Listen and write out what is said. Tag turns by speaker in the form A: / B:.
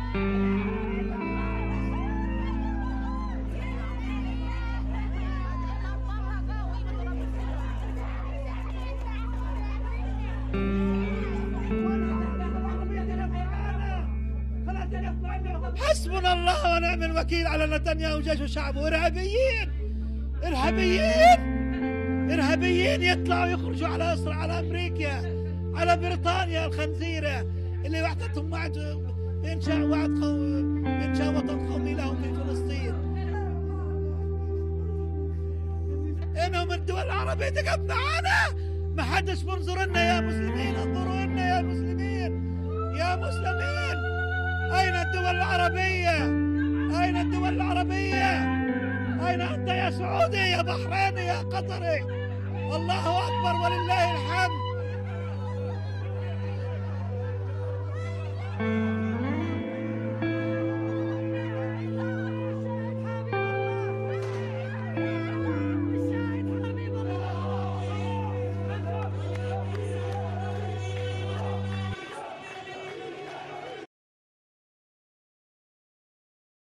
A: حسبنا الله ونعم الوكيل على نتنياهو وجيش وشعبه ارهابيين ارهابيين ارهابيين يطلعوا يخرجوا على اسرع على امريكا على بريطانيا الخنزيره اللي وعدتهم وعد بانشاء وعد قومي بانشاء وطن قومي لهم في فلسطين انهم الدول العربيه تقف معانا ما حدش منظر لنا يا مسلمين انظروا لنا يا مسلمين يا مسلمين اين الدول العربيه اين الدول العربيه اين انت يا سعودي يا بحريني يا قطري الله اكبر ولله الحمد